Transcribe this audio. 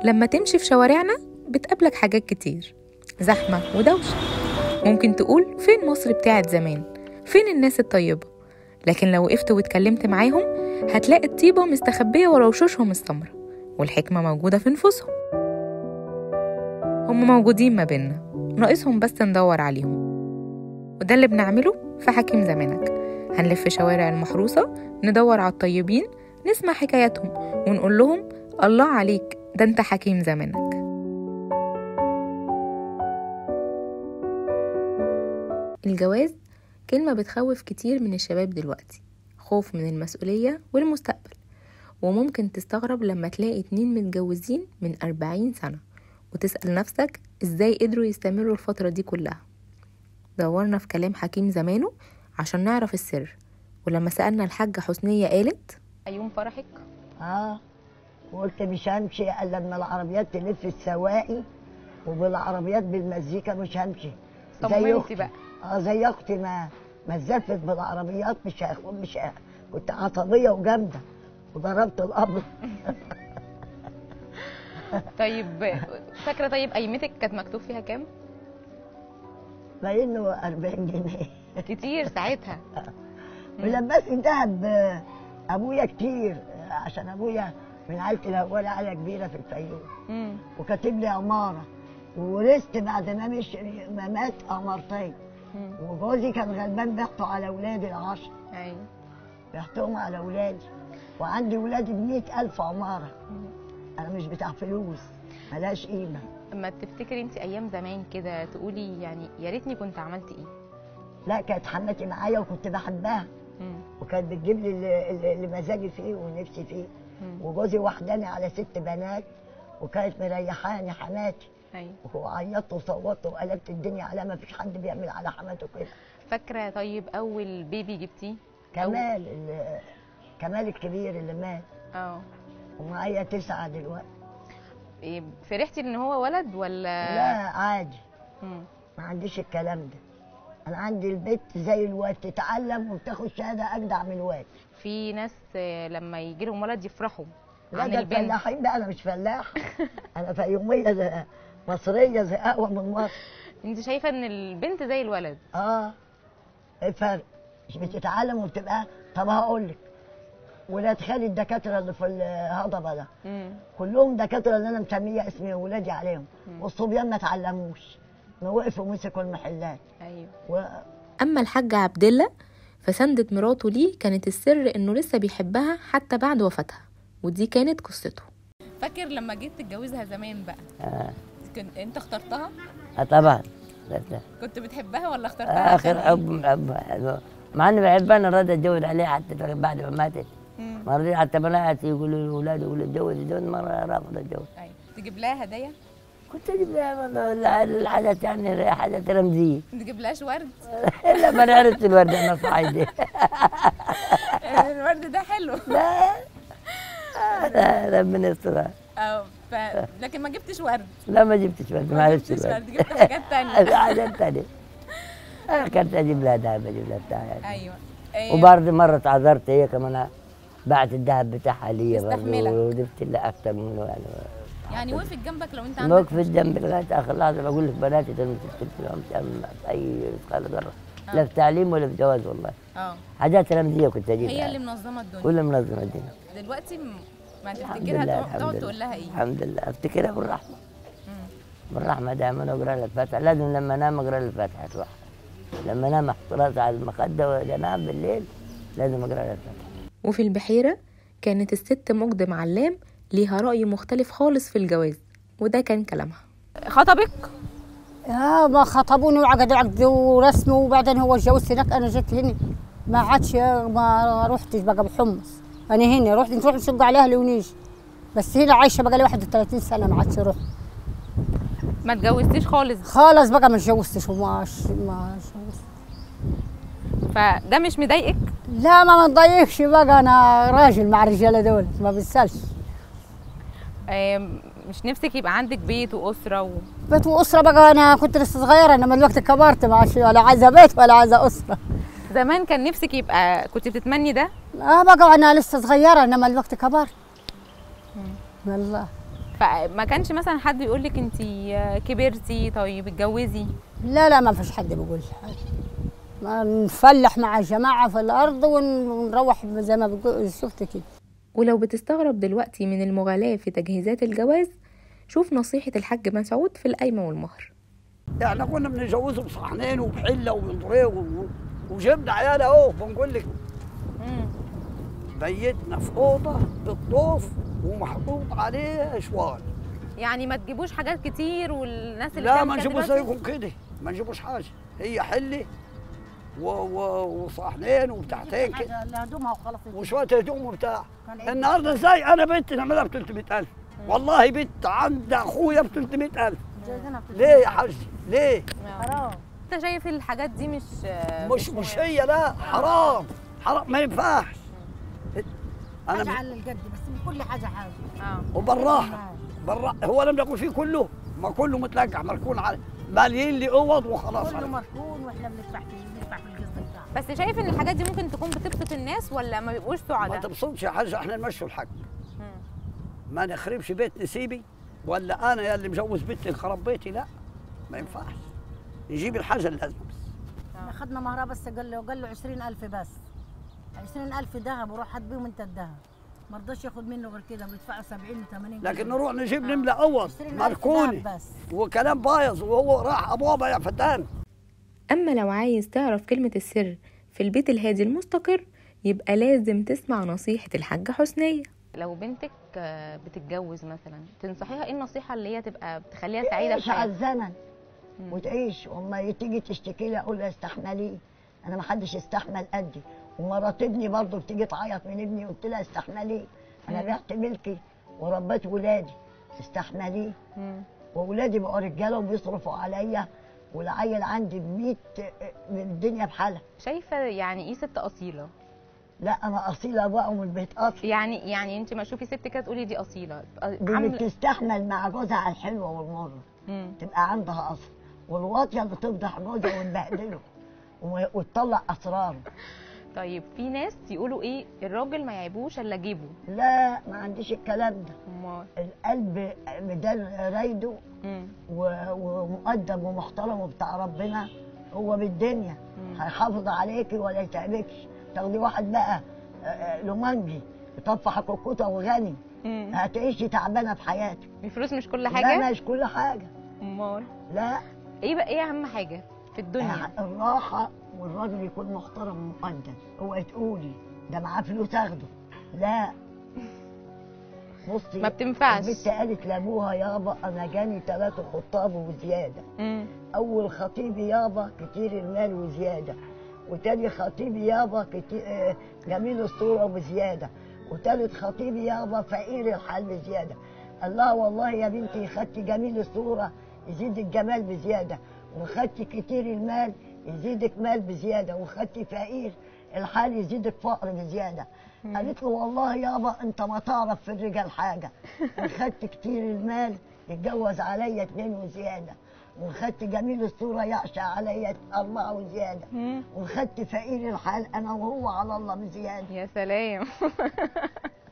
لما تمشي في شوارعنا بتقابلك حاجات كتير زحمة ودوشة ممكن تقول فين مصر بتاعت زمان فين الناس الطيبة لكن لو وقفت واتكلمت معاهم هتلاقي الطيبة مستخبية ورا وشوشهم السمرة والحكمة موجودة في نفوسهم هم موجودين ما بينا ناقصهم بس ندور عليهم وده اللي بنعمله في حكيم زمانك هنلف شوارع المحروسة ندور على الطيبين نسمع حكاياتهم ونقول لهم الله عليك ده انت حكيم زمانك الجواز كلمة بتخوف كتير من الشباب دلوقتي خوف من المسؤولية والمستقبل وممكن تستغرب لما تلاقي اتنين متجوزين من أربعين سنة وتسأل نفسك ازاي قدروا يستمروا الفترة دي كلها دورنا في كلام حكيم زمانه عشان نعرف السر ولما سألنا الحاجة حسنية قالت يوم فرحك اه وقلت مش همشي الا لما العربيات تلف السواقي وبالعربيات بالمزيكا مش همشي زي طمنتي اختي بقى. اه زي اختي ما ما زفت بالعربيات مش هاخد مش هاخد. كنت عصبيه وجامده وضربت القبر طيب فاكرة طيب قيمتك كانت مكتوب فيها كام؟ باين له 40 جنيه كتير ساعتها ولبسني دهب آه، ابويا كتير آه، عشان ابويا من عيلتي الاولى عيله كبيره في الفيوم امم وكاتب لي عماره وورثت بعد ما مش ما مات عمارتين وجوزي كان غلبان بيحطوا على اولادي العشر ايوه بيحطوهم على اولادي وعندي ولادي بمئة ألف عمارة أنا مش بتاع فلوس ملهاش قيمة اما تفتكري انت ايام زمان كده تقولي يعني يا ريتني كنت عملت ايه لا كانت حماتي معايا وكنت بحبها مم. وكانت بتجيب لي اللي- اللي اللي مزاجي فيه ونفسي فيه مم. وجوزي وحداني على ست بنات وكانت مريحاني حماتي ايوه وعيطت وصوتت وقلبت الدنيا على ما فيش حد بيعمل على حماته كده فاكره طيب اول بيبي جبتيه كمال اللي كمال الكبير اللي مات اه ومعايا تسعة دلوقتي إيه، فرحتي ان هو ولد ولا لا عادي مم. ما عنديش الكلام ده انا عندي البيت زي الواد تتعلم وبتاخد شهاده اجدع من الواد في ناس آه، لما يجي لهم ولد يفرحوا لا عن ده البنت الفلاحين بقى انا مش فلاح انا فيوميه زي مصريه زي اقوى من مصر انت شايفه ان البنت زي الولد اه ايه الفرق مش بتتعلم وبتبقى طب هقول لك ولاد خالي الدكاتره اللي في الهضبه ده امم كلهم دكاتره اللي انا مسميه اسمي ولادي عليهم والصبيان ما اتعلموش ما وقفوا ومسكوا المحلات ايوه و... اما الحاج عبد الله فسندة مراته ليه كانت السر انه لسه بيحبها حتى بعد وفاتها ودي كانت قصته فاكر لما جيت تتجوزها زمان بقى آه. كنت انت اخترتها آه طبعا لا لا. كنت بتحبها ولا اخترتها اخر عشان حب من حب مع اني بحبها انا راضي اتجوز عليها حتى بعد ما ماتت مم. ما رضيت حتى بناتي يقولوا لي اولادي يقولوا اتجوز اتجوز مره رافض اتجوز ايوه تجيب لها هدايا كنت اجيب لها والله الحاجات يعني حاجات رمزيه تجيب لهاش ورد الا ما انا عرفت الورد انا صعيدي الورد ده حلو لا آه، لا ربنا يسترها اه ف... لكن ما جبتش ورد لا ما جبتش ورد ما عرفتش جبتش الورد ورد جبت حاجات تانية حاجات ثانيه انا كنت اجيب لها ذهب اجيب لها بتاع يعني ايوه إيه، وبرضه مرة تعذرت هي كمان بعت الذهب بتاعها لي مستحملك. برضه وضفت لها أكثر منه يعني يعني وقفت جنبك لو انت عندك وقفت جنبي لغاية آخر لحظة بقول لك بناتي ده مش تكتب لهم تعمل أي مثقال ذرة لا في تعليم ولا في جواز والله اه حاجات رمزية كنت أجيبها هي اللي منظمه الدنيا كل منظمة الدنيا دلوقتي م- ما الحمد تفتكرها لله تقعد الحمد تقعد لله تقول لها ايه الحمد لله أفتكرها بالرحمة مم. بالرحمة دائما أقرأ لها الفاتحة لازم لما أنام أقرأ لها الفاتحة صح لما أنام أحط راسي على المخدة وأنام بالليل لازم أقرأ لها الفاتحة وفي البحيرة كانت الست مقدم علام ليها رأي مختلف خالص في الجواز وده كان كلامها خطبك يا ما خطبوني وعقد عقد ورسمي وبعدين هو اتجوزت هناك انا جيت هنا ما عادش ما رحتش بقى بحمص انا هنا رحت نروح نشق على اهلي ونيجي بس هنا عايشه بقى لي 31 سنه ما عادش اروح ما اتجوزتيش خالص خالص بقى ما اتجوزتش وما ما اتجوزت. فده مش مضايقك لا ما متضايقش بقى انا راجل مع الرجاله دول ما بنسالش آه، مش نفسك يبقى عندك بيت واسره و... بيت واسره بقى انا كنت لسه صغيره انما دلوقتي كبرت ما عادش ولا عايزه بيت ولا عايزه اسره زمان كان نفسك يبقى كنت بتتمني ده اه بقى انا لسه صغيره انما الوقت كبرت والله فما كانش مثلا حد يقول لك انت كبرتي طيب اتجوزي لا لا ما فيش حد بيقول حاجه ما نفلح مع الجماعه في الارض ون- ونروح زي ما بقول شفت كده ولو بتستغرب دلوقتي من المغالاة في تجهيزات الجواز شوف نصيحة الحاج مسعود في القايمة والمهر احنا كنا بنتجوزه بصحنين وبحله وبنطريه و- وجبنا عيال اهو بنقول لك بيتنا في اوضه بالطوف ومحطوط عليه شوال يعني ما تجيبوش حاجات كتير والناس اللي لا بتعمل ما كده نجيبوش دلوقتي- زيكم كده ما نجيبوش حاجه هي حله و... و... وصحنين وبتاعتين كده اللي هدومها وخلاص وشويه هدوم وبتاع النهارده ازاي انا بنت نعملها ب 300000 والله بنت عند اخويا ب 300000 ليه يا حاج ليه حرام انت شايف الحاجات دي مش مش مش هي لا حرام حرام ما ينفعش انا ب... على القد بس من كل حاجه حاجه اه وبالراحه بالراحه هو لم يكن فيه كله ما كله متلقح مركون على ماليين لي اوض وخلاص على كده. مركون واحنا بندفع فيه بندفع في القسط بتاعه بس شايف ان الحاجات دي ممكن تكون بتبسط الناس ولا ما بيبقوش ما سعداء تبصمش يا حاج احنا نمشوا الحق ما نخربش بيت نسيبي ولا انا يا اللي مجوز بنتي خرب بيتي لا ما ينفعش نجيب الحاجه اللازمه بس اخذنا مهرها بس قال له قال له 20000 بس 20000 ذهب وروح هات بيهم انت الذهب ما رضاش ياخد منه غير كده بيدفع 70 و80 لكن نروح نجيب نملى اوض 20000 مركوني ذهب بس وكلام بايظ وهو راح ابوابه يا فتان أما لو عايز تعرف كلمة السر في البيت الهادي المستقر يبقى لازم تسمع نصيحة الحاجة حسنية لو بنتك آه، بتتجوز مثلا تنصحيها ايه النصيحه اللي هي تبقى بتخليها سعيده في تعيش على حياتها الزمن وتعيش وما تيجي تشتكي لي اقول لها استحملي انا ما حدش يستحمل قدي ومرات ابني برضه بتيجي تعيط من ابني قلت لها استحملي انا بعت ملكي وربيت ولادي استحملي مم. واولادي بقوا رجاله وبيصرفوا عليا والعيل عندي ب 100 من الدنيا بحالها شايفه يعني ايه ست اصيله لا انا اصيله بقى ومن البيت اصلا يعني يعني انت ما تشوفي ست كده تقولي دي اصيله دي اللي عامله بتستحمل مع جوزها على الحلوه والمره مم. تبقى عندها اصل والواطيه اللي تفضح جوزها وتبهدله و- وتطلع اسراره طيب في ناس يقولوا ايه الراجل ما يعيبوش الا جيبه لا ما عنديش الكلام ده امال القلب مدال رايده مم. و- ومؤدب ومحترم وبتاع ربنا هو بالدنيا هيحافظ عليكي ولا يتعبكش تاخدي واحد بقى آه، آه، لومانجي يطفح كوكوته وغني مم. هتعيشي تعبانه في حياتك الفلوس مش كل لا حاجه مش كل حاجه امال لا ايه بقى ايه اهم حاجه في الدنيا الراحه والراجل يكون محترم ومقدر اوعي تقولي ده معاه فلوس اخده لا بصي ما بتنفعش. البت قالت لابوها يابا انا جاني ثلاثه خطاب وزياده مم. اول خطيب يابا كتير المال وزياده وتاني خطيب يابا كتير آه، جميل الصوره وزياده وتالت خطيب يابا فقير الحال بزياده الله والله يا بنتي خدتي جميل الصوره يزيد الجمال بزياده وخدتي كتير المال يزيدك مال بزياده وخدتي فقير الحال يزيدك فقر بزياده قالت له والله يابا انت ما تعرف في الرجال حاجه وخدت كتير المال يتجوز عليا اتنين وزياده وخدت جميل الصورة يعشى عليا أربعة وزيادة مم. وخدت فقير الحال أنا وهو على الله بزيادة يا سلام